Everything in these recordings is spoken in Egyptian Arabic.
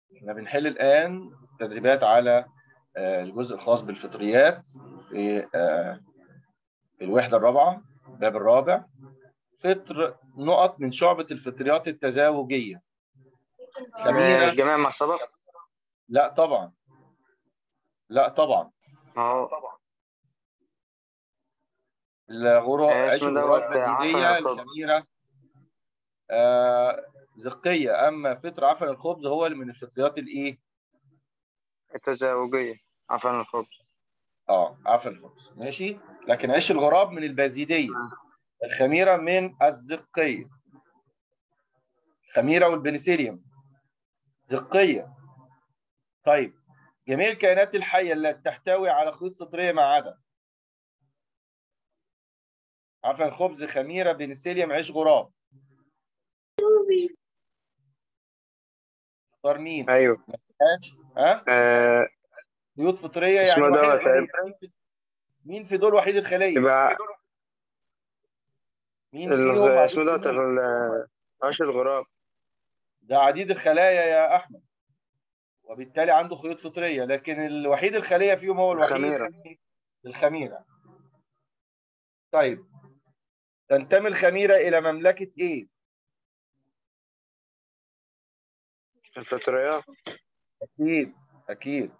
احنا بنحل الآن تدريبات على آه، الجزء الخاص بالفطريات في آه، في الوحدة الرابعة الباب الرابع فطر نقط من شعبة الفطريات التزاوجية خميرة الجماع مع السبق لا طبعا لا طبعا اه الغراب آه، عيش اسمه الغراب دوت بازيدية عفن الخبز. الخميرة آه زقية أما فطر عفن الخبز هو اللي من الفطريات الإيه؟ التزاوجية عفن الخبز اه عفن الخبز ماشي لكن عيش الغراب من البازيدية الخميرة من الزقية خميرة والبنسيليوم زقية طيب جميع الكائنات الحية التي تحتوي على خيوط فطرية ما عدا عفن خبز خميرة بنسيليوم عيش غراب اختار مين؟ ايوه ماشي ها؟ آه خيوط فطرية يعني اسمه وحيد دوت الخلية عبرة. مين في- مين في دول وحيد الخلية؟ يبقى مين ال- فيهم اسمه عديد دوت ال- عيش الغراب ده عديد الخلايا يا احمد وبالتالي عنده خيوط فطريه لكن الوحيد الخليه فيهم هو الوحيد الخميرة. الخميره طيب تنتمي الخميره الى مملكه ايه الفطريات اكيد اكيد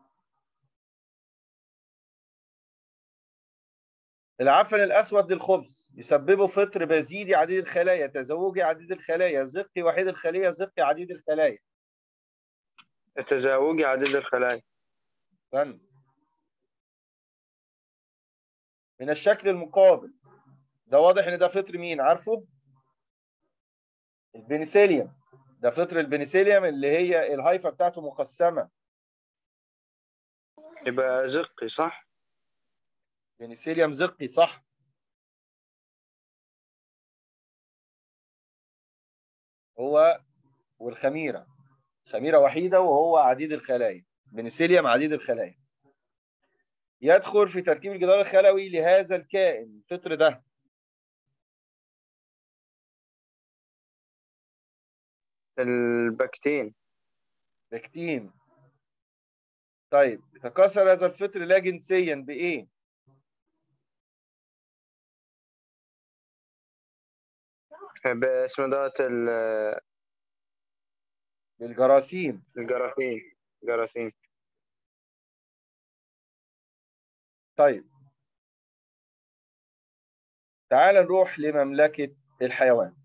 العفن الاسود للخبز يسببه فطر بازيدي عديد الخلايا تزوجي عديد الخلايا زقي وحيد الخليه زقي عديد الخلايا التزاوجي عديد الخلايا فهمت من الشكل المقابل ده واضح ان ده فطر مين عارفه البنسيليوم ده فطر البنسيليوم اللي هي الهايفه بتاعته مقسمه يبقى زقي صح بنسيليوم زقي صح هو والخميره خميره وحيده وهو عديد الخلايا بنسيليوم عديد الخلايا يدخل في تركيب الجدار الخلوي لهذا الكائن الفطر ده البكتين بكتين طيب يتكاثر هذا الفطر لا جنسيا بايه يبقى اسمه دوت ال- بالجراثيم الجراثيم جراثيم طيب تعال نروح لمملكة الحيوان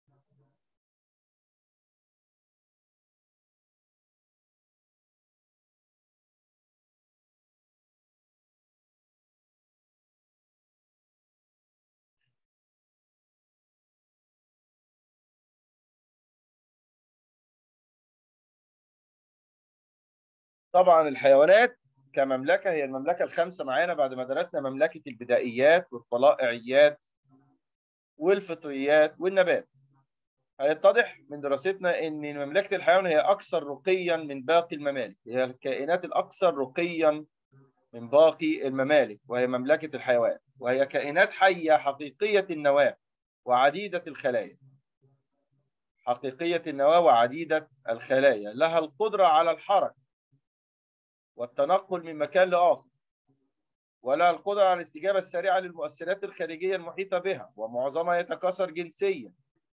طبعا الحيوانات كمملكة هي المملكة الخامسة معانا بعد ما درسنا مملكة البدائيات والطلائعيات والفطريات والنبات هيتضح من دراستنا ان مملكة الحيوان هي اكثر رقيا من باقي الممالك هي الكائنات الاكثر رقيا من باقي الممالك وهي مملكة الحيوان وهي كائنات حية حقيقية النواة وعديدة الخلايا حقيقية النواة وعديدة الخلايا لها القدرة على الحركة والتنقل من مكان لآخر ولها القدرة على الاستجابة السريعة للمؤثرات الخارجية المحيطة بها ومعظمها يتكاثر جنسيا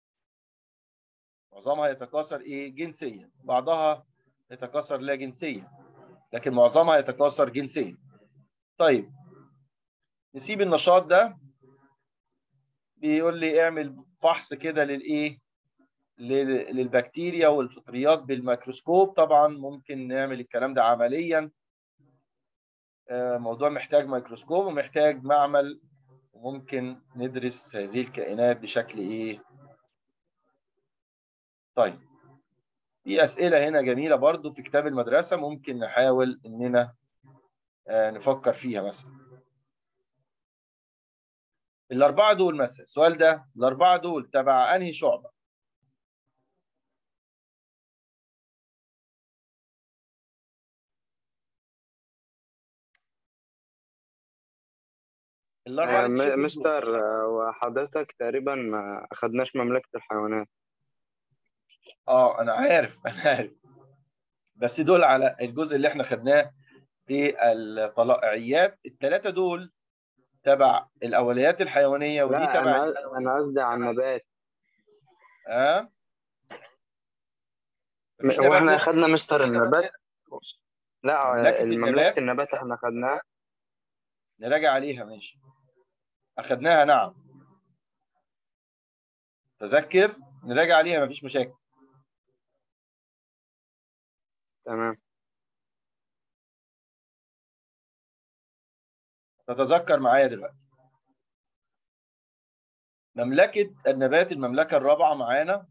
معظمها يتكاثر ايه جنسيا بعضها يتكاثر لا جنسيا لكن معظمها يتكاثر جنسيا طيب نسيب النشاط ده بيقول لي اعمل فحص كده للايه لل- للبكتيريا والفطريات بالميكروسكوب طبعا ممكن نعمل الكلام ده عمليا آه، موضوع محتاج ميكروسكوب ومحتاج معمل وممكن ندرس هذه الكائنات بشكل ايه طيب في أسئلة هنا جميلة برضو في كتاب المدرسة ممكن نحاول إننا آه، نفكر فيها مثلا الأربعة دول مثلا السؤال ده الأربعة دول تبع أنهي شعبة؟ الأربعة آه، اللي تشوفهم م- دول. مستر آه، وحضرتك تقريبا ما أخدناش مملكة الحيوانات اه انا عارف انا عارف بس دول على الجزء اللي احنا خدناه في الطلائعيات الثلاثه دول تبع الاوليات الحيوانيه ودي لا تبع انا انا قصدي على النبات اه مفيش نبات واحنا له- خدنا مستر النبات لا مملكة مملكة النبات. النبات احنا خدناها نراجع عليها ماشي اخدناها نعم تذكر نراجع عليها مفيش مشاكل تمام تتذكر معايا دلوقتي مملكة النبات المملكة الرابعة معانا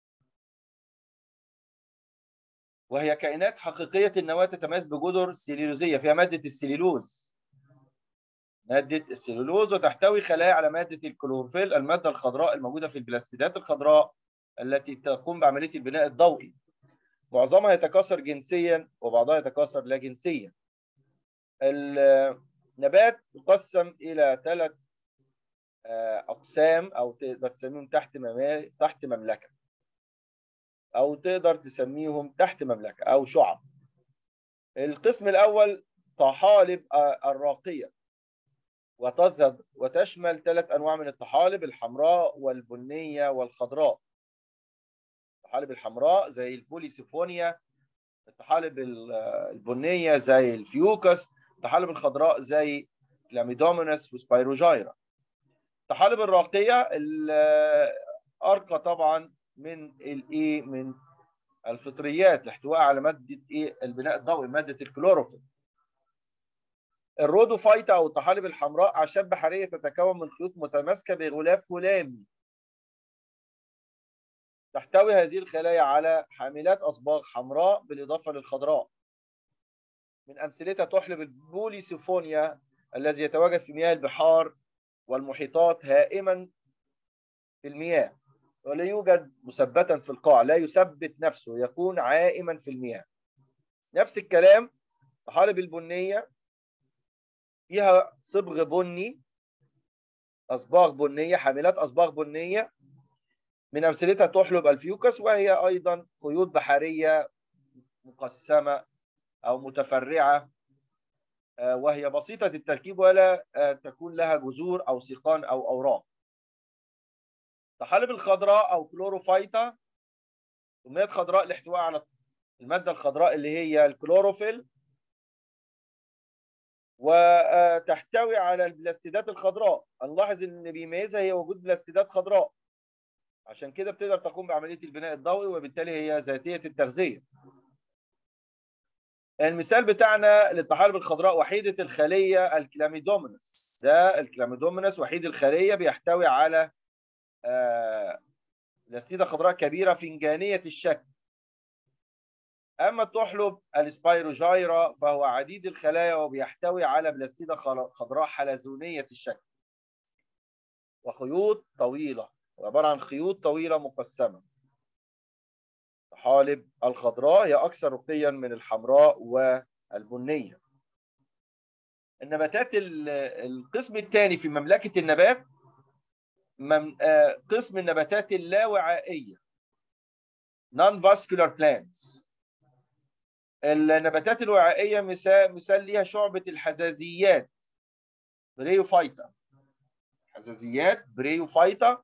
وهي كائنات حقيقية النواة تتميز بجذر سليلوزية فيها مادة السليلوز مادة السليلوز وتحتوي خلايا على مادة الكلوروفيل المادة الخضراء الموجودة في البلاستيدات الخضراء التي تقوم بعملية البناء الضوئي معظمها يتكاثر جنسيا وبعضها يتكاثر لا جنسيا النبات يقسم إلى ثلاث أقسام أو تقدر تسميهم تحت مما- تحت مملكة أو تقدر تسميهم تحت مملكة أو شعب القسم الأول طحالب آه، الراقية وتذهب وتشمل ثلاث أنواع من الطحالب الحمراء والبنية والخضراء الطحالب الحمراء زي البوليسيفونيا الطحالب ال- البنية زي الفيوكس الطحالب الخضراء زي كلاميدومونس وسبايروجايرا الطحالب الراقية الأرقى طبعا من الايه من الفطريات لاحتوائها على مادة ايه البناء الضوئي مادة الكلوروفيل الرودوفايتا او الطحالب الحمراء اعشاب بحريه تتكون من خيوط متماسكه بغلاف هلامي تحتوي هذه الخلايا على حاملات اصباغ حمراء بالاضافه للخضراء من امثلتها تحلب البوليسيفونيا الذي يتواجد في مياه البحار والمحيطات هائما في المياه ولا يوجد مثبتا في القاع لا يثبت نفسه يكون عائما في المياه نفس الكلام طحالب البنيه فيها صبغ بني اصباغ بنيه حاملات اصباغ بنيه من امثلتها تحلب الفيوكس وهي ايضا خيوط بحريه مقسمه او متفرعه آه، وهي بسيطه التركيب ولا آه، تكون لها جذور او سيقان او اوراق الطحالب الخضراء او كلوروفايتا سميت خضراء لاحتواء على الماده الخضراء اللي هي الكلوروفيل وتحتوي على البلاستيدات الخضراء نلاحظ ان بيميزها هي وجود بلاستيدات خضراء عشان كده بتقدر تقوم بعمليه البناء الضوئي وبالتالي هي ذاتيه التغذيه المثال بتاعنا للطحالب الخضراء وحيده الخليه الكلاميدومينس ده الكلاميدومينس وحيد الخليه بيحتوي على آه، بلاستيده خضراء كبيره فنجانيه الشكل اما التحلب السبايروجايرا فهو عديد الخلايا وبيحتوي على بلاستيده خل- خضراء حلزونيه الشكل وخيوط طويله عباره عن خيوط طويله مقسمه الطحالب الخضراء هي اكثر رقيا من الحمراء والبنيه النباتات ال- القسم الثاني في مملكه النبات مم- آه، قسم النباتات اللاوعائيه non vascular plants النباتات الوعائيه مثال مثال ليها شعبه الحزازيات بريوفايتا حزازيات بريوفايتا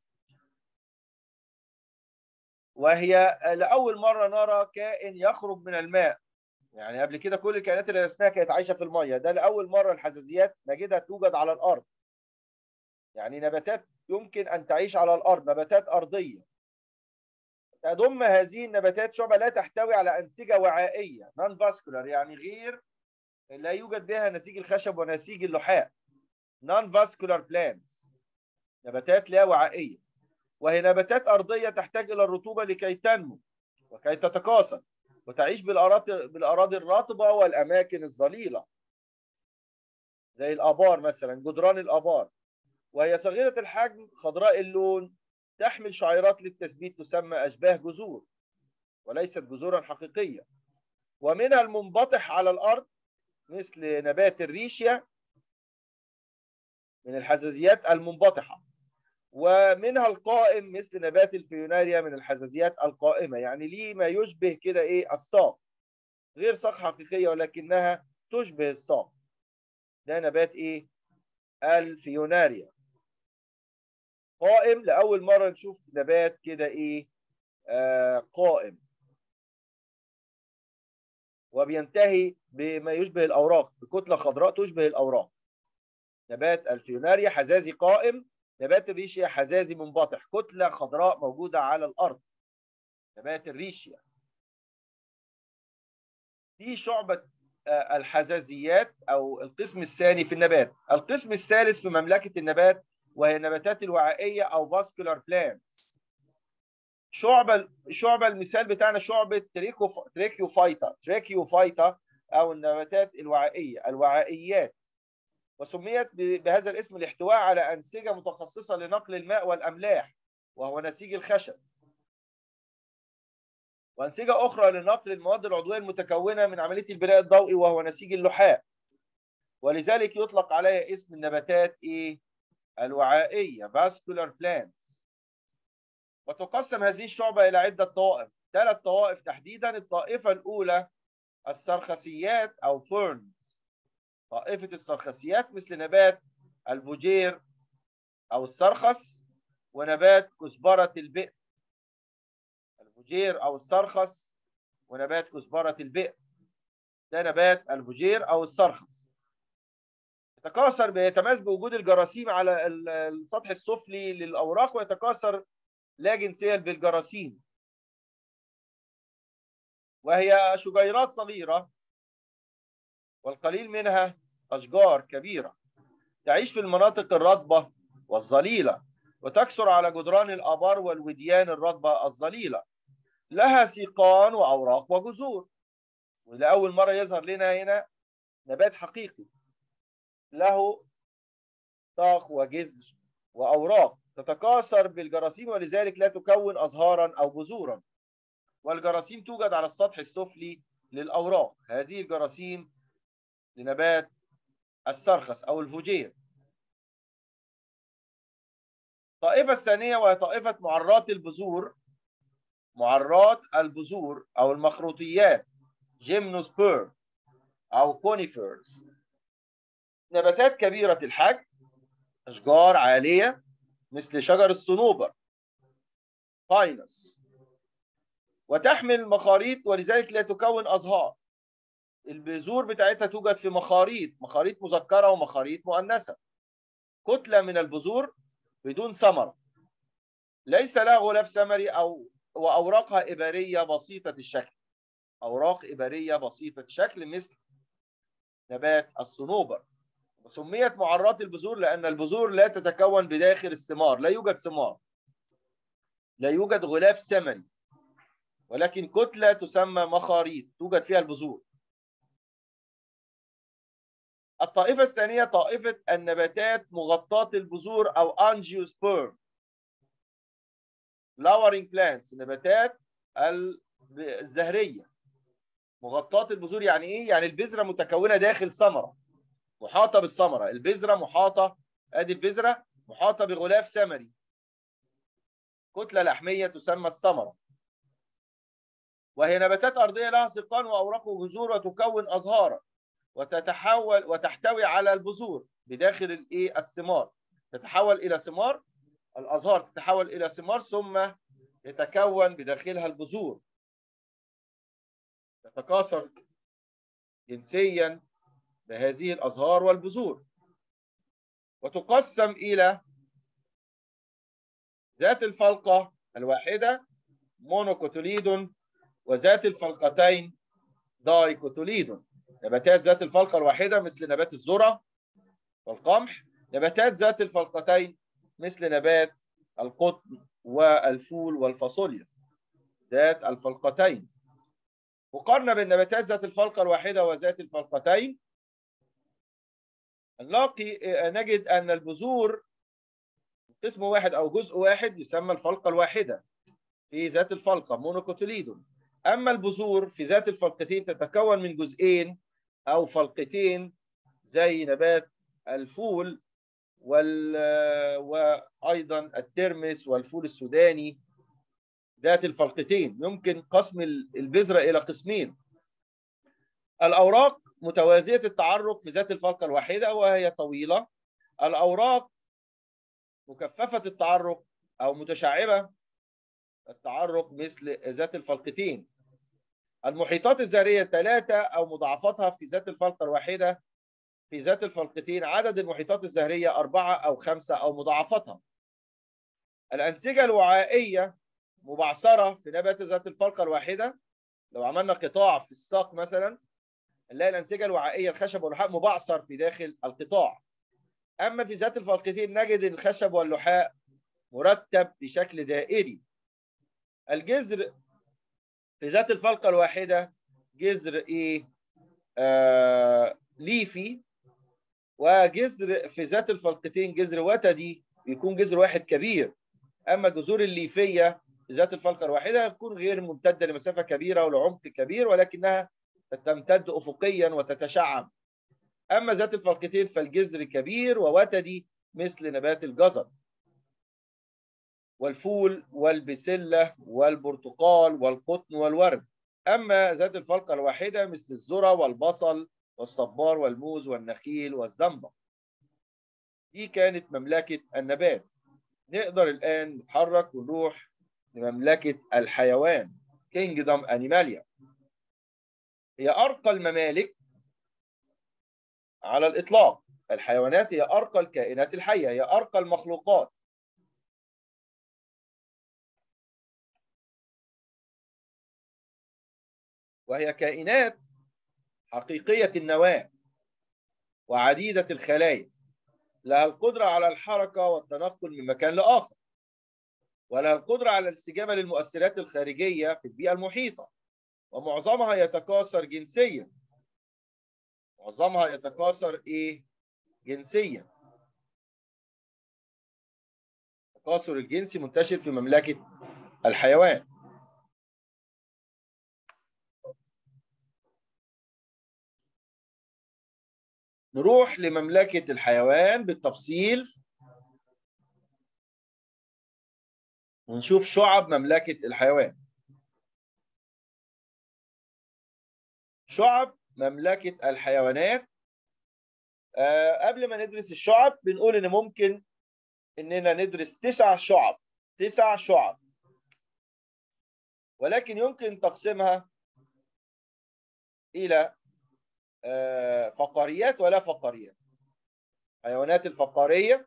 وهي لاول مره نرى كائن يخرج من الماء يعني قبل كده كل الكائنات اللي درسناها كانت عايشه في الميه ده لاول مره الحزازيات نجدها توجد على الارض يعني نباتات يمكن ان تعيش على الارض نباتات ارضيه تضم هذه النباتات شعبة لا تحتوي على أنسجة وعائية نون فاسكولار يعني غير لا يوجد بها نسيج الخشب ونسيج اللحاء نون فاسكولار بلانتس نباتات لا وعائية وهي نباتات أرضية تحتاج إلى الرطوبة لكي تنمو وكي تتكاثر وتعيش بالأراضي بالأراضي الرطبة والأماكن الظليلة زي الآبار مثلا جدران الآبار وهي صغيرة الحجم خضراء اللون تحمل شعيرات للتثبيت تسمى أشباه جذور وليست جذورا حقيقية ومنها المنبطح على الأرض مثل نبات الريشيا من الحزازيات المنبطحة ومنها القائم مثل نبات الفيوناريا من الحزازيات القائمة يعني ليه ما يشبه كده إيه الساق غير ساق حقيقيه ولكنها تشبه الساق ده نبات ايه الفيوناريا قائم لاول مره نشوف نبات كده ايه آه قائم وبينتهي بما يشبه الاوراق بكتله خضراء تشبه الاوراق نبات الفيوناريا حزازي قائم نبات الريشيا حزازي منبطح كتله خضراء موجوده على الارض نبات الريشيا دي شعبة الحزازيات أو القسم الثاني في النبات القسم الثالث في مملكة النبات وهي النباتات الوعائية أو vascular plants شعبة شعبة المثال بتاعنا شعبة تريكو تريكيوفايتا تريكيوفايتا أو النباتات الوعائية الوعائيات وسميت بهذا الاسم الاحتواء على أنسجة متخصصة لنقل الماء والأملاح وهو نسيج الخشب وأنسجة أخرى لنقل المواد العضوية المتكونة من عملية البناء الضوئي وهو نسيج اللحاء ولذلك يطلق عليها اسم النباتات إيه؟ الوعائية vascular plants وتقسم هذه الشعبة إلى عدة طوائف ثلاث طوائف تحديدا الطائفة الأولى السرخسيات أو ferns طائفة السرخسيات مثل نبات الفوجير أو السرخس ونبات كزبرة البئر الفوجير او السرخس ونبات كزبره البئر ده نبات الفوجير او السرخس يتكاثر بيتميز بوجود الجراثيم على السطح السفلي للاوراق ويتكاثر لا جنسيا بالجراثيم وهي شجيرات صغيره والقليل منها اشجار كبيره تعيش في المناطق الرطبه والظليله وتكثر على جدران الابار والوديان الرطبه الظليله لها سيقان واوراق وجذور ولاول مره يظهر لنا هنا نبات حقيقي له ساق وجذر واوراق تتكاثر بالجراثيم ولذلك لا تكون ازهارا او جذورا والجراثيم توجد على السطح السفلي للاوراق هذه الجراثيم لنبات السرخس او الفوجير الطائفه الثانيه وهي طائفه معرات البذور معرات البذور او المخروطيات جيمنوسبير او كونيفرز نباتات كبيره الحجم اشجار عاليه مثل شجر الصنوبر باينس وتحمل مخاريط ولذلك لا تكون ازهار البذور بتاعتها توجد في مخاريط مخاريط مذكره ومخاريط مؤنثه كتله من البذور بدون ثمره ليس لها غلاف ثمري او واوراقها اباريه بسيطه الشكل اوراق اباريه بسيطه الشكل مثل نبات الصنوبر وسميت معرات البذور لان البذور لا تتكون بداخل الثمار لا يوجد ثمار لا يوجد غلاف ثمري ولكن كتله تسمى مخاريط توجد فيها البذور الطائفة الثانية طائفة النباتات مغطاة البذور أو أنجيوسبيرم flowering plants النباتات الزهرية مغطاة البذور يعني إيه؟ يعني البذرة متكونة داخل ثمرة محاطة بالثمرة البذرة محاطة أدي البذرة محاطة بغلاف ثمري كتلة لحمية تسمى الثمرة وهي نباتات أرضية لها سقان وأوراق وجذور وتكون أزهارا وتتحول وتحتوي على البذور بداخل الايه الثمار تتحول الى ثمار الازهار تتحول الى ثمار ثم يتكون بداخلها البذور تتكاثر جنسيا بهذه الازهار والبذور وتقسم الى ذات الفلقه الواحده مونوكوتوليدون وذات الفلقتين دايكوتوليدون نباتات ذات الفلقة الواحدة مثل نبات الذرة والقمح نباتات ذات الفلقتين مثل نبات القطن والفول والفاصوليا ذات الفلقتين مقارنة بالنباتات ذات الفلقة الواحدة وذات الفلقتين نلاقي نجد أن البذور قسم واحد أو جزء واحد يسمى الفلقة الواحدة في ذات الفلقة مونوكوتوليدون أما البذور في ذات الفلقتين تتكون من جزئين أو فلقتين زي نبات الفول وال... وأيضا الترمس والفول السوداني ذات الفلقتين يمكن قسم البذرة إلى قسمين الأوراق متوازية التعرق في ذات الفلقة الواحدة وهي طويلة الأوراق مكثفة التعرق أو متشعبة التعرق مثل ذات الفلقتين المحيطات الذرية ثلاثة أو مضاعفتها في ذات الفلقة الواحدة في ذات الفلقتين عدد المحيطات الزهرية أربعة أو خمسة أو مضاعفتها الأنسجة الوعائية مبعثرة في نبات ذات الفلقة الواحدة لو عملنا قطاع في الساق مثلا نلاقي الأنسجة الوعائية الخشب واللحاء مبعثر في داخل القطاع أما في ذات الفلقتين نجد الخشب واللحاء مرتب بشكل دائري الجذر في ذات الفلقة الواحدة جذر إيه؟ آه ليفي وجذر في ذات الفلقتين جذر وتدي يكون جذر واحد كبير اما الجذور الليفيه في ذات الفلقه الواحده تكون غير ممتده لمسافه كبيره ولعمق كبير ولكنها تمتد افقيا وتتشعب اما ذات الفلقتين فالجذر كبير ووتدي مثل نبات الجزر والفول والبسله والبرتقال والقطن والورد اما ذات الفلقه الواحده مثل الذره والبصل والصبار والموز والنخيل والزنبق دي كانت مملكة النبات نقدر الآن نتحرك ونروح لمملكة الحيوان كينجدم أنيماليا هي أرقى الممالك على الإطلاق الحيوانات هي أرقى الكائنات الحية هي أرقى المخلوقات وهي كائنات حقيقية النواة وعديدة الخلايا لها القدرة على الحركة والتنقل من مكان لآخر ولها القدرة على الاستجابة للمؤثرات الخارجية في البيئة المحيطة ومعظمها يتكاثر جنسيا معظمها يتكاثر ايه جنسيا التكاثر الجنسي منتشر في مملكة الحيوان نروح لمملكة الحيوان بالتفصيل ونشوف شعب مملكة الحيوان شعب مملكة الحيوانات أه قبل ما ندرس الشعب بنقول إن ممكن إننا ندرس تسع شعب تسع شعب ولكن يمكن تقسيمها إلى فقاريات ولا فقاريات حيوانات الفقارية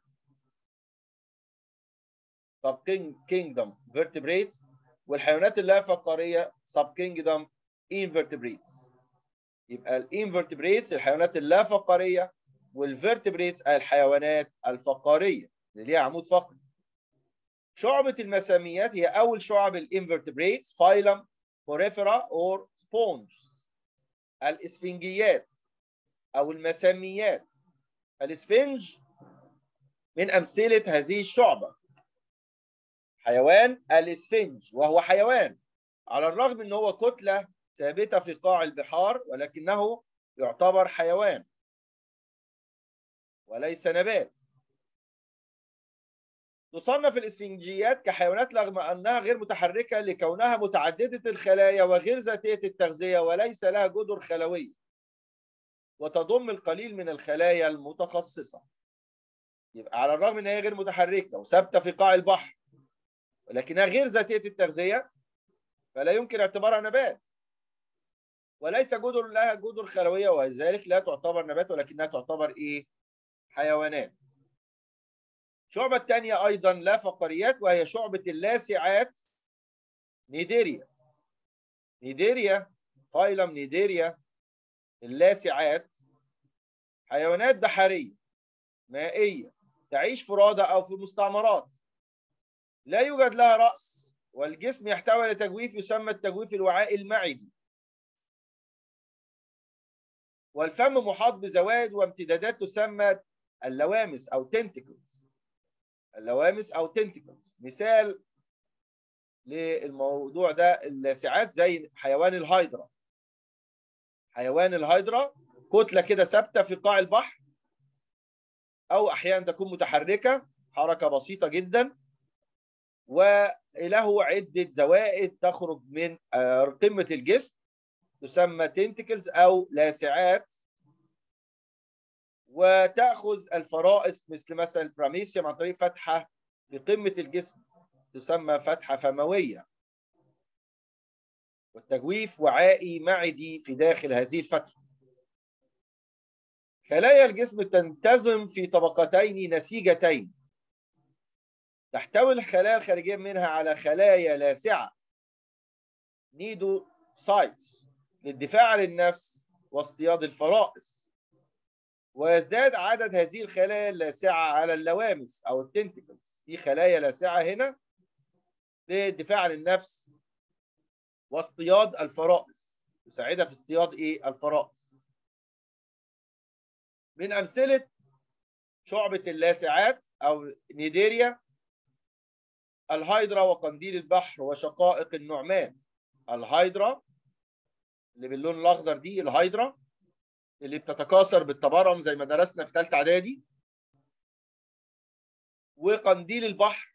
سب كينجدم فيرتبريتس والحيوانات اللا فقارية سب كينجدم انفرتبريتس يبقى الانفرتبريتس الحيوانات اللا فقارية والفيرتبريتس الحيوانات الفقارية اللي ليها عمود فقري شعبة المساميات هي أول شعب الانفرتبريتس فايلم بوريفرا اور سبونجز الاسفنجيات او المساميات الاسفنج من امثله هذه الشعبه حيوان الاسفنج وهو حيوان على الرغم ان هو كتله ثابته في قاع البحار ولكنه يعتبر حيوان وليس نبات تصنف الاسفنجيات كحيوانات رغم انها غير متحركه لكونها متعدده الخلايا وغير ذاتيه التغذيه وليس لها جذر خلويه وتضم القليل من الخلايا المتخصصه يبقى على الرغم ان هي غير متحركه وثابته في قاع البحر ولكنها غير ذاتيه التغذيه فلا يمكن اعتبارها نبات وليس جذر لها جذر خلويه ولذلك لا تعتبر نبات ولكنها تعتبر ايه حيوانات الشعبة الثانية أيضا لا فقريات وهي شعبة اللاسعات نيديريا نيديريا فايلم نيديريا اللاسعات حيوانات بحرية مائية تعيش فرادى أو في مستعمرات لا يوجد لها رأس والجسم يحتوي على تجويف يسمى التجويف الوعائي المعدي والفم محاط بزوائد وامتدادات تسمى اللوامس أو تنتكلز اللوامس او تنتكلز مثال للموضوع ده اللاسعات زي حيوان الهايدرا حيوان الهايدرا كتله كده ثابته في قاع البحر او احيانا تكون متحركه حركه بسيطه جدا وله عده زوائد تخرج من قمه الجسم تسمى تنتكلز او لاسعات وتاخذ الفرائس مثل مثلا البراميسيوم عن طريق فتحه في قمه الجسم تسمى فتحه فمويه والتجويف وعائي معدي في داخل هذه الفتحه خلايا الجسم تنتظم في طبقتين نسيجتين تحتوي الخلايا الخارجيه منها على خلايا لاسعه نيدو سايتس للدفاع عن النفس واصطياد الفرائس ويزداد عدد هذه الخلايا اللاسعه على اللوامس او التنتكلز في خلايا لاسعه هنا للدفاع عن النفس واصطياد الفرائس تساعدها في اصطياد ايه الفرائس من امثله شعبه اللاسعات او نيديريا الهيدرا وقنديل البحر وشقائق النعمان الهيدرا اللي باللون الاخضر دي الهيدرا اللي بتتكاثر بالتبرم زي ما درسنا في ثالثه اعدادي وقنديل البحر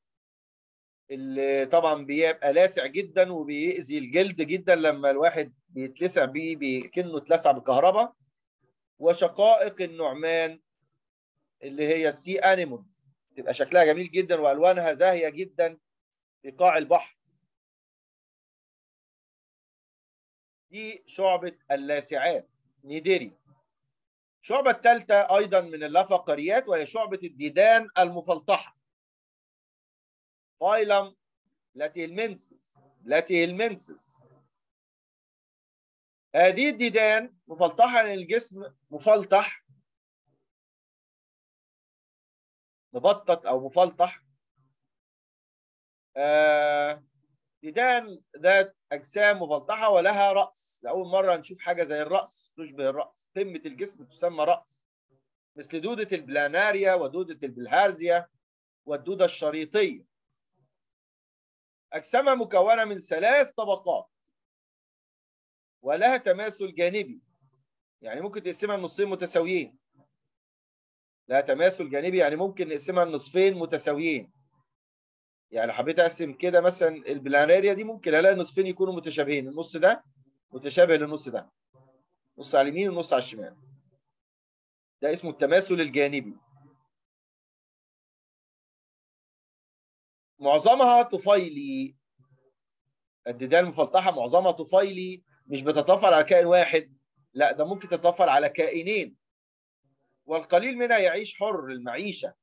اللي طبعا بيبقى لاسع جدا وبيأذي الجلد جدا لما الواحد بيتلسع بيه بي- كأنه اتلسع بكهرباء وشقائق النعمان اللي هي السي انيمون تبقى شكلها جميل جدا والوانها زاهيه جدا في قاع البحر دي شعبة اللاسعات نيديري الشعبة الثالثة أيضا من اللافقريات وهي شعبة الديدان المفلطحة فايلم لاتيلمنسس لاتيلمنسس هذه الديدان مفلطحة لأن الجسم مفلطح مبطط أو مفلطح آه ديدان ذات أجسام مفلطحة ولها رأس لأول مرة نشوف حاجة زي الرأس تشبه الرأس قمة الجسم تسمى رأس مثل دودة البلاناريا ودودة البلهارزيا والدودة الشريطية أجسامها مكونة من ثلاث طبقات ولها تماثل جانبي يعني ممكن تقسمها لنصين متساويين لها تماثل جانبي يعني ممكن نقسمها لنصفين متساويين يعني حبيت اقسم كده مثلا البلاناريا دي ممكن الاقي نصفين يكونوا متشابهين النص ده متشابه للنص ده نص على اليمين ونص على الشمال ده اسمه التماثل الجانبي معظمها طفيلي الديدان المفلطحه معظمها طفيلي مش بتتطفل على كائن واحد لا ده ممكن تتطفل على كائنين والقليل منها يعيش حر المعيشه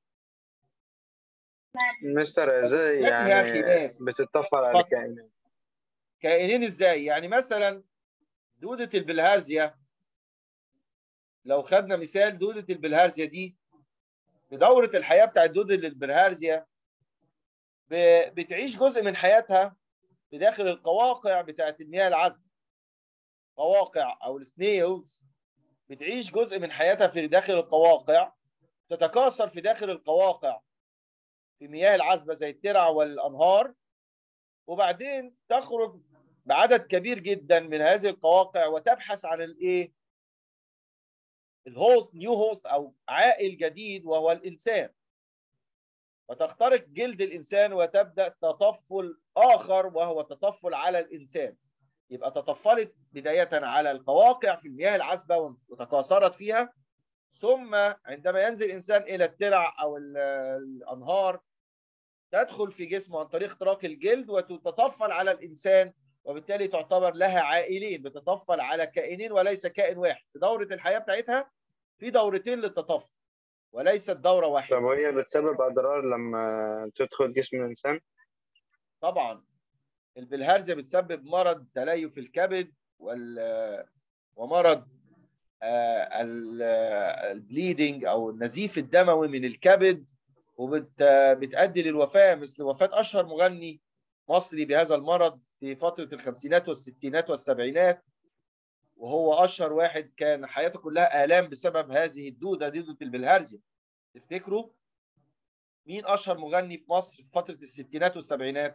مستر ازاي يا أخي يعني ناس. بتتطفل على اتفضل. كائنات كائنين ازاي يعني مثلا دودة البلهارزيا لو خدنا مثال دودة البلهارزيا دي في دورة الحياة بتاعت دودة البلهارزيا ب- بتعيش جزء من حياتها في داخل القواقع بتاعت المياه العذبة قواقع أو السنيلز بتعيش جزء من حياتها في داخل القواقع تتكاثر في داخل القواقع في مياه العذبة زي الترع والأنهار وبعدين تخرج بعدد كبير جدا من هذه القواقع وتبحث عن الايه الهوست نيو هوست او عائل جديد وهو الانسان وتخترق جلد الانسان وتبدا تطفل اخر وهو تطفل على الانسان يبقى تطفلت بدايه على القواقع في المياه العذبه وتكاثرت فيها ثم عندما ينزل الانسان الى الترع او ال- الانهار تدخل في جسمه عن طريق اختراق الجلد وتتطفل على الانسان وبالتالي تعتبر لها عائلين بتتطفل على كائنين وليس كائن واحد في دورة الحياة بتاعتها في دورتين للتطفل وليست دورة طب واحدة وهي بتسبب اضرار لما تدخل جسم الانسان طبعا البلهارزيا بتسبب مرض تليف الكبد وال ومرض آه، ال- آه، البليدنج او النزيف الدموي من الكبد وبتؤدي للوفاة مثل وفاة أشهر مغني مصري بهذا المرض في فترة الخمسينات والستينات والسبعينات وهو أشهر واحد كان حياته كلها آلام بسبب هذه الدودة دودة البلهارزيا تفتكروا مين أشهر مغني في مصر في فترة الستينات والسبعينات؟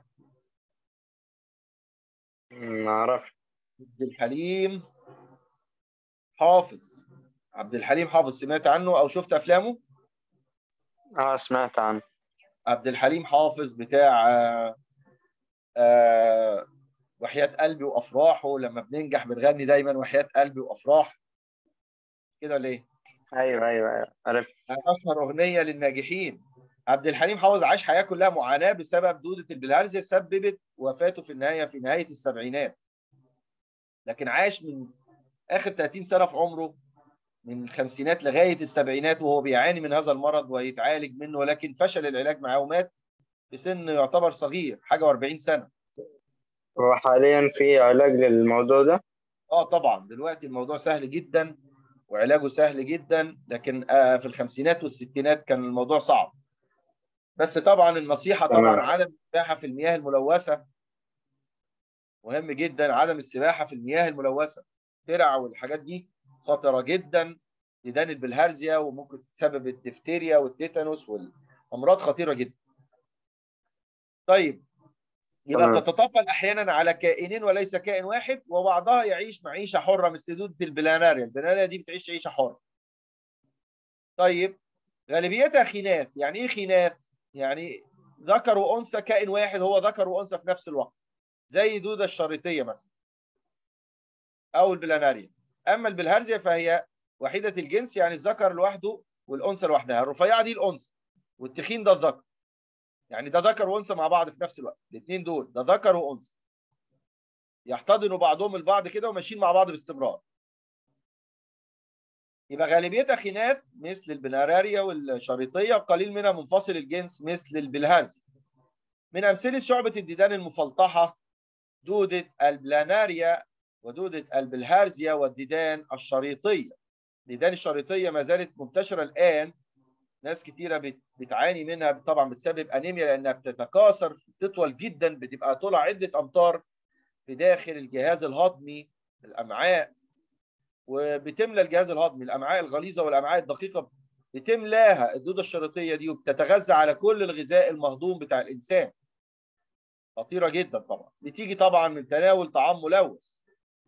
ما اعرفش عبد الحليم حافظ عبد الحليم حافظ سمعت عنه أو شفت أفلامه؟ اه سمعت عنه عبد الحليم حافظ بتاع آه، آه، وحياة قلبي وافراحه لما بننجح بنغني دايما وحياة قلبي وافراح كده ليه؟ ايوه ايوه ايوه عرفت اشهر اغنيه للناجحين عبد الحليم حافظ عاش حياه كلها معاناه بسبب دوده البلهارزيا سببت وفاته في النهايه في نهايه السبعينات لكن عاش من اخر 30 سنه في عمره من الخمسينات لغايه السبعينات وهو بيعاني من هذا المرض ويتعالج منه ولكن فشل العلاج معاه ومات في سن يعتبر صغير حاجه و40 سنه هو حاليا في علاج للموضوع ده اه طبعا دلوقتي الموضوع سهل جدا وعلاجه سهل جدا لكن آه في الخمسينات والستينات كان الموضوع صعب بس طبعا النصيحه طبعا تمام. عدم السباحه في المياه الملوثه مهم جدا عدم السباحه في المياه الملوثه الترع والحاجات دي خطره جدا لدان البلهارزيا وممكن تسبب الدفتيريا والتيتانوس والامراض خطيره جدا طيب يبقى تمام. تتطفل احيانا على كائنين وليس كائن واحد وبعضها يعيش معيشه حره مثل دوده البلاناريا البلاناريا دي بتعيش عيشه حره طيب غالبيتها خناث يعني ايه خناث يعني ذكر وانثى كائن واحد هو ذكر وانثى في نفس الوقت زي دودة الشريطية مثلا أو البلاناريا أما البلهارزيا فهي وحيدة الجنس يعني الذكر لوحده والأنثى لوحدها الرفيعة دي الأنثى والتخين ده الذكر يعني ده ذكر وأنثى مع بعض في نفس الوقت الاثنين دول ده ذكر وأنثى يحتضنوا بعضهم البعض كده وماشيين مع بعض باستمرار يبقى غالبيتها خناث مثل البلهاريا والشريطية قليل منها منفصل الجنس مثل البلهارزيا من أمثلة شعبة الديدان المفلطحة دودة البلاناريا ودودة البلهارزيا والديدان الشريطية الديدان الشريطية ما زالت منتشرة الآن ناس كتيرة بت- بتعاني منها طبعا بتسبب أنيميا لأنها بتتكاثر بتطول جدا بتبقى طولها عدة أمتار في داخل الجهاز الهضمي الأمعاء وبتملى الجهاز الهضمي الأمعاء الغليظة والأمعاء الدقيقة بتملاها الدودة الشريطية دي وبتتغذى على كل الغذاء المهضوم بتاع الإنسان خطيرة جدا طبعا بتيجي طبعا من تناول طعام ملوث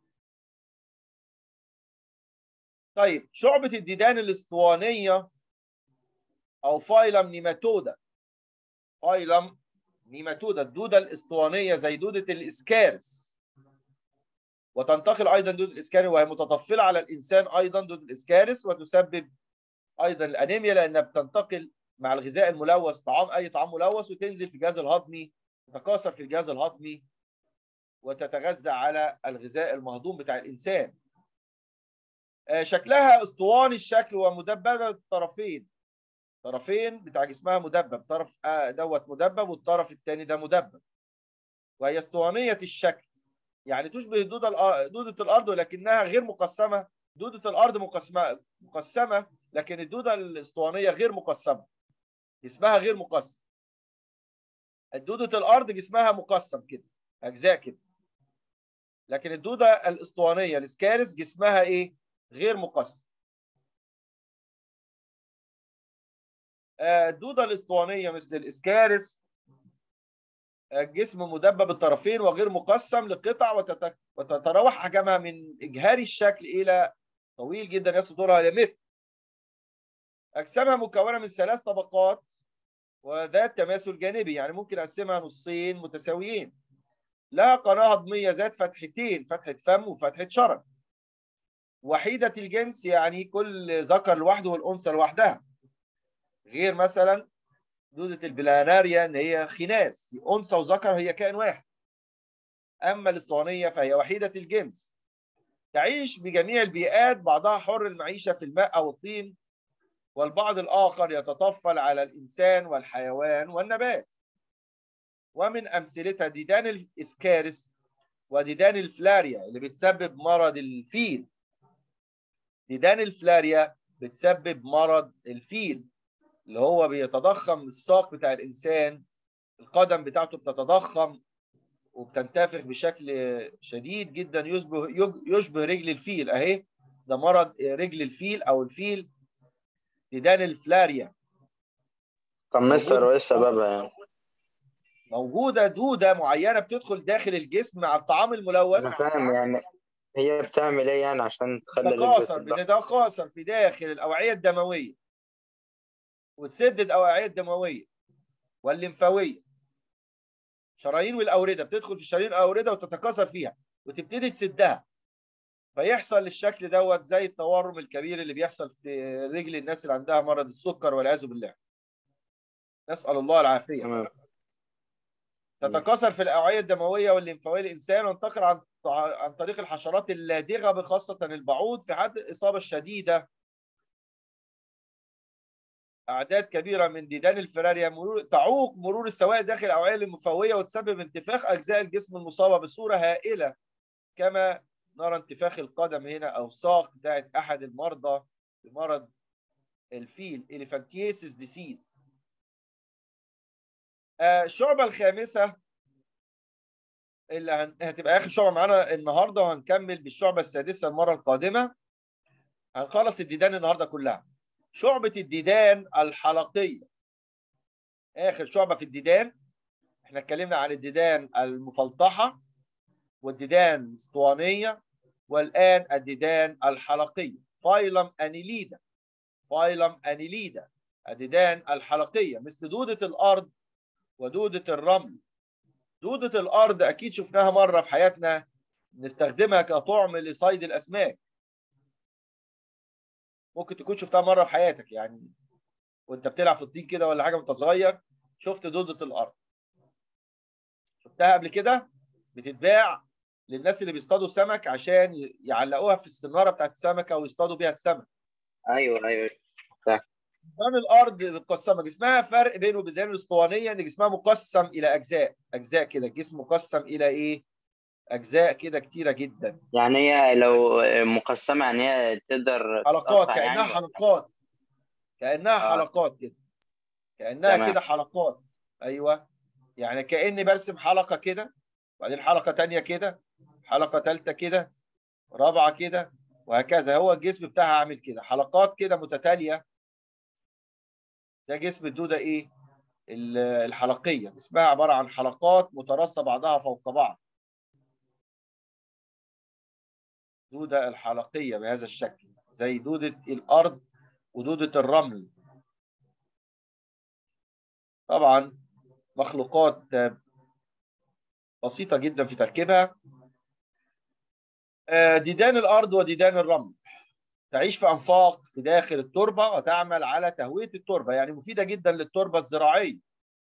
طيب شعبة الديدان الاسطوانية أو فايلم نيماتودا فايلم نيماتودا الدودة الاسطوانية زي دودة الإسكارس وتنتقل أيضا دودة الإسكارس وهي متطفلة على الإنسان أيضا دودة الإسكارس وتسبب أيضا الأنيميا لأنها بتنتقل مع الغذاء الملوث طعام أي طعام ملوث وتنزل في الجهاز الهضمي تتكاثر في الجهاز الهضمي وتتغذى على الغذاء المهضوم بتاع الإنسان آه، شكلها اسطواني الشكل ومدببة الطرفين طرفين بتاع جسمها مدبب طرف آه، دوت مدبب والطرف الثاني ده مدبب وهي اسطوانية الشكل يعني تشبه دودة الأ- دودة الأرض ولكنها غير مقسمة دودة الأرض مقسمة مقسمة لكن الدودة الاسطوانية غير مقسمة جسمها غير مقسم الدودة الأرض جسمها مقسم كده أجزاء كده لكن الدودة الاسطوانية الاسكارس جسمها إيه؟ غير مقسم آه، الدودة الاسطوانية مثل الاسكارس آه، جسم مدبب الطرفين وغير مقسم لقطع وتت- وتتراوح حجمها من إجهاري الشكل إلى طويل جدا يصل طولها إلى متر أجسامها مكونة من ثلاث طبقات وذات تماثل جانبي يعني ممكن أقسمها نصين متساويين لها قناة هضمية ذات فتحتين فتحة فم وفتحة شرج وحيدة الجنس يعني كل ذكر لوحده والأنثى لوحدها غير مثلا دودة البلاناريا ان هي خناس انثى وذكر هي كائن واحد اما الاسطوانية فهي وحيدة الجنس تعيش بجميع البيئات بعضها حر المعيشة في الماء او الطين والبعض الاخر يتطفل على الانسان والحيوان والنبات ومن امثلتها ديدان الاسكارس وديدان الفلاريا اللي بتسبب مرض الفيل ديدان الفلاريا بتسبب مرض الفيل اللي هو بيتضخم الساق بتاع الانسان القدم بتاعته بتتضخم وبتنتفخ بشكل شديد جدا يشبه يشبه رجل الفيل اهي ده مرض رجل الفيل او الفيل ديدان الفلاريا طب مستر وايه سببها يعني؟ موجوده دوده معينه بتدخل داخل الجسم مع الطعام انا الملوث فاهم يعني هي بتعمل ايه يعني عشان تخلي تتكاثر الجسم ده- بتتكاثر في داخل الاوعيه الدمويه وتسد الاوعيه الدمويه والليمفاويه شرايين والاورده بتدخل في الشرايين والاورده وتتكاثر فيها وتبتدي تسدها فيحصل الشكل دوت زي التورم الكبير اللي بيحصل في رجل الناس اللي عندها مرض السكر والعياذ بالله نسال الله العافيه تمام تتكاثر في الاوعيه الدمويه والليمفاويه للانسان وتنتقل عن عن طريق الحشرات اللادغه بخاصه البعوض في حد الاصابه الشديده اعداد كبيره من ديدان الفراريا مرور تعوق مرور السوائل داخل الاوعيه الليمفاويه وتسبب انتفاخ اجزاء الجسم المصابه بصوره هائله كما نرى انتفاخ القدم هنا او ساق بتاعت احد المرضى بمرض الفيل اليفانتياسيس ديسيز الشعبه الخامسه اللي هن- هتبقى اخر شعبه معانا النهارده وهنكمل بالشعبه السادسه المره القادمه هنخلص الديدان النهارده كلها شعبه الديدان الحلقيه اخر شعبه في الديدان احنا اتكلمنا عن الديدان المفلطحه والديدان الاسطوانيه والان الديدان الحلقيه فايلم انيليدا فايلم انيليدا الديدان الحلقيه مثل دوده الارض ودوده الرمل دوده الارض اكيد شفناها مره في حياتنا نستخدمها كطعم لصيد الاسماك ممكن تكون شفتها مره في حياتك يعني وانت بتلعب في الطين كده ولا حاجه وانت صغير شفت دوده الارض شفتها قبل كده بتتباع للناس اللي بيصطادوا سمك عشان يعلقوها في السناره بتاعت السمكه ويصطادوا بيها السمك ايوه ايوه ديدان الارض مقسمه جسمها فرق بينه وبين الديدان الاسطوانيه ان جسمها مقسم الى اجزاء اجزاء كده الجسم مقسم الى ايه اجزاء كده كتيره جدا يعني هي لو مقسمة يعني هي تقدر حلقات تتقطع كانها يعني حلقات كانها آه. حلقات كده كانها تمام. كده حلقات ايوه يعني كاني برسم حلقه كده وبعدين حلقه تانية كده حلقه ثالثه كده رابعه كده وهكذا هو الجسم بتاعها عامل كده حلقات كده متتاليه ده جسم الدوده ايه ال- الحلقيه اسمها عباره عن حلقات متراصه بعضها فوق بعض دوده الحلقيه بهذا الشكل زي دوده الارض ودوده الرمل طبعا مخلوقات بسيطه جدا في تركيبها آه، ديدان الارض وديدان الرمل تعيش في انفاق في داخل التربه وتعمل على تهويه التربه يعني مفيده جدا للتربه الزراعيه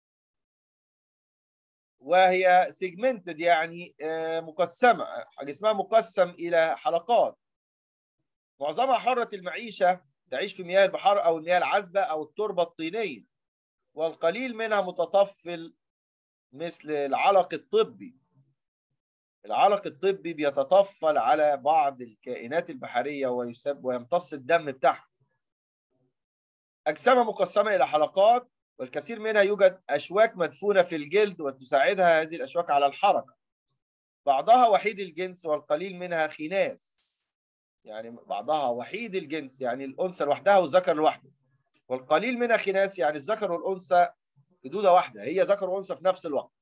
وهي سيجمنتد يعني آه، مقسمه جسمها مقسم الى حلقات معظمها حره المعيشه تعيش في مياه البحار او المياه العذبه او التربه الطينيه والقليل منها متطفل مثل العلق الطبي العلق الطبي بيتطفل على بعض الكائنات البحريه ويسب ويمتص الدم بتاعها اجسامها مقسمه الى حلقات والكثير منها يوجد اشواك مدفونه في الجلد وتساعدها هذه الاشواك على الحركه بعضها وحيد الجنس والقليل منها خناس يعني بعضها وحيد الجنس يعني الانثى لوحدها والذكر لوحده والقليل منها خناس يعني الذكر والانثى في دوده واحده هي ذكر وانثى في نفس الوقت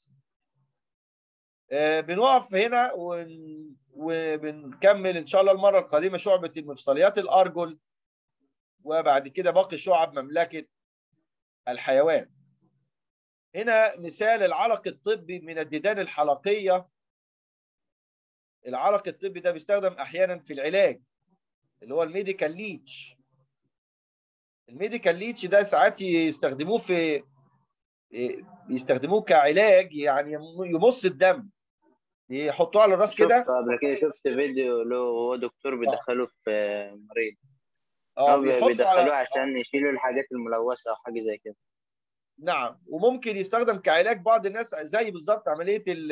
آه، بنقف هنا ون... وبنكمل ان شاء الله المره القادمه شعبه المفصليات الارجل وبعد كده باقي شعب مملكه الحيوان هنا مثال العلق الطبي من الديدان الحلقيه العلق الطبي ده بيستخدم احيانا في العلاج اللي هو الميديكال ليتش الميديكال ليتش ده ساعات يستخدموه في بيستخدموه كعلاج يعني يمص الدم يحطوه على الراس كده شفت قبل كده شفت فيديو له هو دكتور بيدخله في مريض اه هو بيحطوا بيدخلوه على عشان يشيلوا الحاجات الملوثة أو حاجة زي كده نعم وممكن يستخدم كعلاج بعض الناس زي بالظبط عمليه ال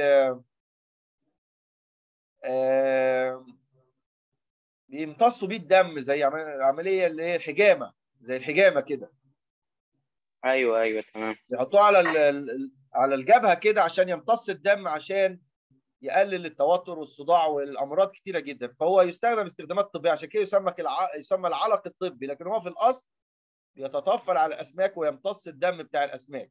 آه، بيمتصوا بيه الدم زي عم- عمليه اللي هي الحجامه زي الحجامه كده أيوه أيوه تمام يحطوه على ال- ال- على الجبهه كده عشان يمتص الدم عشان يقلل التوتر والصداع والامراض كتيره جدا فهو يستخدم استخدامات طبيه عشان كده يسمى الع... يسمى العلق الطبي لكن هو في الاصل بيتطفل على الاسماك ويمتص الدم بتاع الاسماك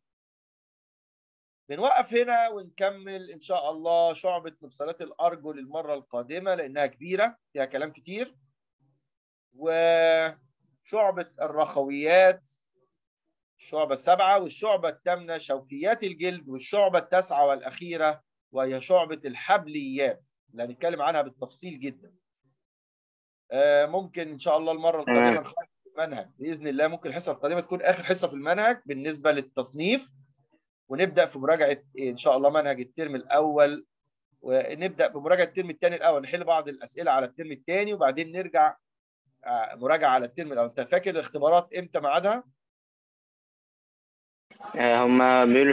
بنوقف هنا ونكمل ان شاء الله شعبة مفصلات الارجل المرة القادمة لانها كبيرة فيها كلام كتير وشعبة الرخويات الشعبة السابعة والشعبة الثامنة شوكيات الجلد والشعبة التاسعة والأخيرة وهي شعبة الحبليات اللي هنتكلم عنها بالتفصيل جدا آه، ممكن إن شاء الله المرة القادمة تمام. نخلص المنهج بإذن الله ممكن الحصة القادمة تكون آخر حصة في المنهج بالنسبة للتصنيف ونبدأ في مراجعة إن شاء الله منهج الترم الأول ونبدأ بمراجعة الترم الثاني الأول نحل بعض الأسئلة على الترم الثاني وبعدين نرجع آه، مراجعة على الترم الأول أنت فاكر الاختبارات إمتى ميعادها؟ آه، هما بيقولوا